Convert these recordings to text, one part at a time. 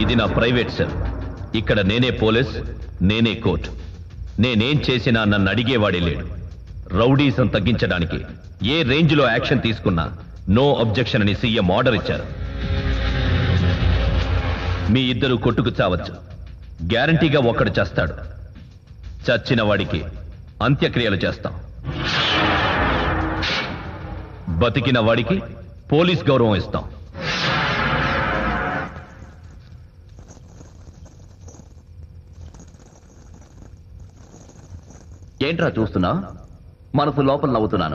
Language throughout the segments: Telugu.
ఇది నా ప్రైవేట్ సెల్ ఇక్కడ నేనే పోలీస్ నేనే కోర్టు నేనేం చేసినా నన్ను అడిగేవాడే లేడు రౌడీసం తగ్గించడానికి ఏ రేంజ్లో యాక్షన్ తీసుకున్నా నో అబ్జెక్షన్ అని సీఎం ఆర్డర్ ఇచ్చారు మీ ఇద్దరు కొట్టుకు చావచ్చు గ్యారంటీగా ఒక్కడు చేస్తాడు చచ్చిన వాడికి అంత్యక్రియలు చేస్తాం బతికిన వాడికి పోలీస్ గౌరవం ఇస్తాం ఏంట్రా చూస్తున్నా మనసు లోపల నవ్వుతున్నాను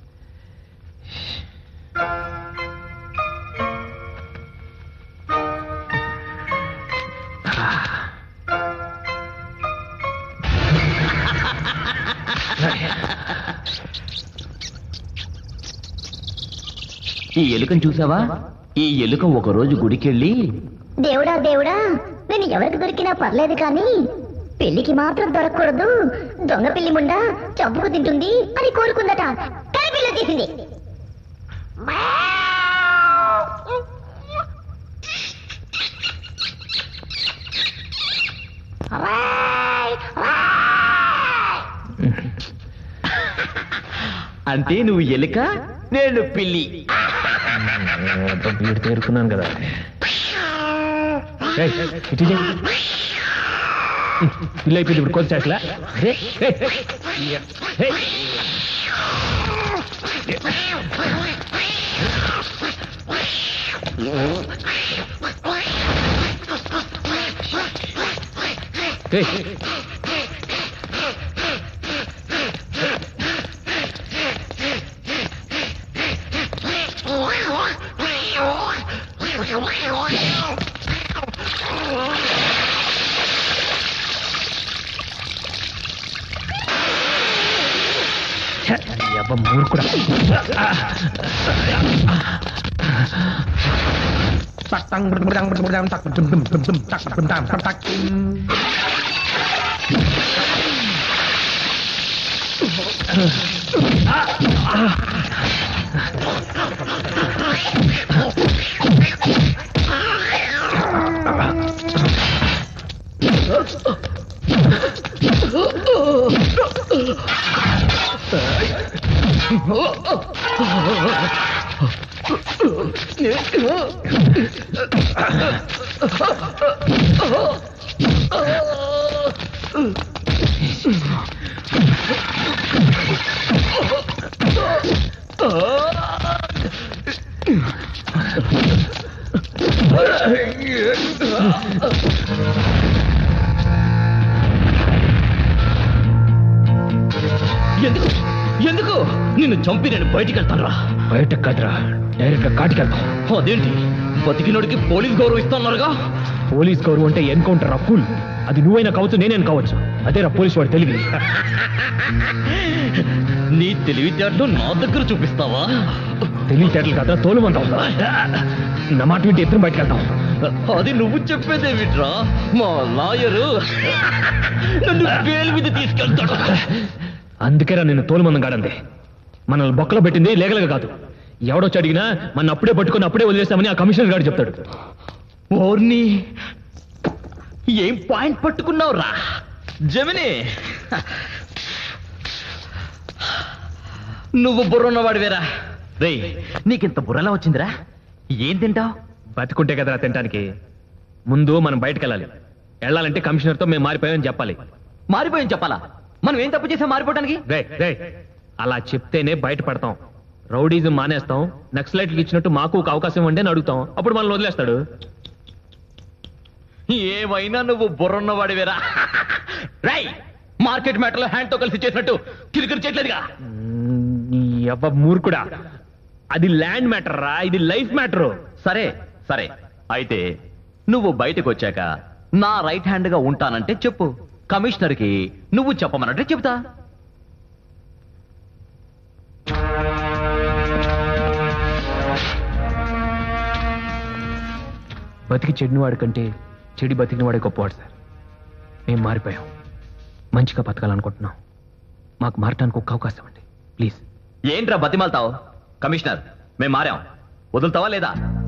ఈ ఎలుకను చూసావా ఈ ఎలుక ఒక రోజు గుడికెళ్ళి దేవుడా దేవుడా నేను ఎవరికి దొరికినా పర్లేదు కానీ పెళ్లికి మాత్రం దొరకకూడదు దొంగ పిల్లి ముండా చంపుకు తింటుంది అని కోరుకుందట కానీ పిల్ల చేసింది అంటే నువ్వు ఎలుక నేను పిల్లి వీడు తేరుకున్నాను కదా ఏయ్, ఇటు ఇటు. ఇల్లు అయిపోయింది ఇప్పుడు కొంచెం అట్లా అరే, ఏయ్, ఏయ్. ఏయ్. ఛ, ఈ అబ్బ మూర్ఖుడా ఎందుకు ఎందుకు నిన్ను చంపి నేను బయటికి వెళ్తాను రా బయట కదరా డైరెక్ట్ గా కాటికి వెళ్తాం అదేంటి బతికినోడికి పోలీస్ గౌరవం ఇస్తున్నారుగా పోలీస్ గౌరవం అంటే ఎన్కౌంటర్ అప్పుల్ అది నువ్వైనా కావచ్చు నేనైనా కావచ్చు అదేరా పోలీస్ వాడు తెలివి నీ తెలివితేటలు నా దగ్గర చూపిస్తావా తెలివితేటలు కదా తోలుమంతా ఉందా నా మాట వింటే ఇద్దరం బయటకు వెళ్తాం అది నువ్వు చెప్పేదేమిట్రా మా లాయరు నన్ను బెయిల్ మీద తీసుకెళ్తాడు అందుకేరా నేను తోలుమందం కాడంది మనల్ని బొక్కలో పెట్టింది లేగలగా కాదు ఎవడొచ్చి అడిగినా మన అప్పుడే పట్టుకొని అప్పుడే వదిలేస్తామని ఆ కమిషనర్ గారు చెప్తాడు ఓర్ని ఏం పాయింట్ పట్టుకున్నావురా జమిని నువ్వు బుర్రున్నవాడివేరా రే నీకింత బుర్రలా వచ్చిందిరా ఏం తింటావు బతికుంటే కదరా తినడానికి ముందు మనం బయటకు వెళ్ళాలి వెళ్ళాలంటే కమిషనర్తో మేము మారిపోయామని చెప్పాలి మారిపోయింది చెప్పాలా మనం ఏం తప్పు చేసాం మారిపోవడానికి రే రే అలా చెప్తేనే బయటపడతాం రౌడీజం మానేస్తాం నక్సలైట్లకు ఇచ్చినట్టు మాకు ఒక అవకాశం ఇవ్వండి అని అడుగుతాం అప్పుడు మనల్ని వదిలేస్తాడు ఏమైనా నువ్వు బుర్రున్నవాడివేరా రై మార్కెట్ మ్యాటర్లో హ్యాండ్ తో కలిసి చేసినట్టు కిరికిరి చేయట్లేదుగా నీ అవ్వ మూర్ఖుడా అది ల్యాండ్ మ్యాటర్ రా ఇది లైఫ్ మ్యాటర్ సరే సరే అయితే నువ్వు బయటకు వచ్చాక నా రైట్ హ్యాండ్ గా ఉంటానంటే చెప్పు కమిషనర్ కి నువ్వు చెప్పమన్నట్టే చెప్తా బతికి చెడిన వాడి కంటే చెడి బతికిన వాడే గొప్పవాడు సార్ మేము మారిపోయాం మంచిగా బతకాలనుకుంటున్నాం మాకు మారటానికి ఒక్క అవకాశం అండి ప్లీజ్ ఏంట్రా బతిమాలతావు కమిషనర్ మేము మారాం వదులుతావా లేదా